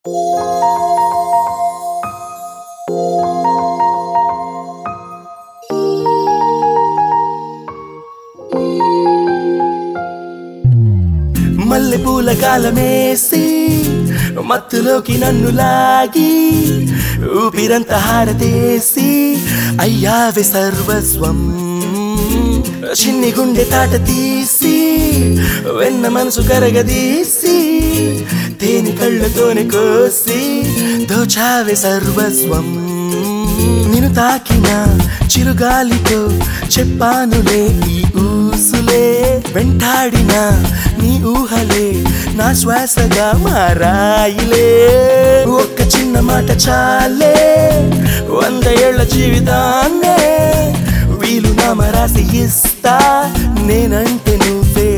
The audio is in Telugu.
మల్లె పూల కాలమేసి మత్తులోకి నన్ను లాగి ఊపిరంత హారతేసి అయ్యావే సర్వస్వం చిన్ని గుండె తాట తీసి వెన్న మనసు కరగదీసి తేనె కళ్ళతోనే కోసి దోచావే సర్వస్వం నిన్ను తాకిన చిరుగాలితో చెప్పానులే ఈ ఊసులే వెంటాడిన నీ ఊహలే నా శ్వాసగా మారాయిలే ఒక్క చిన్న మాట చాలే వంద ఏళ్ల జీవితాన్నే వీలు నామరాసి ఇస్తా నేనంటే నువ్వే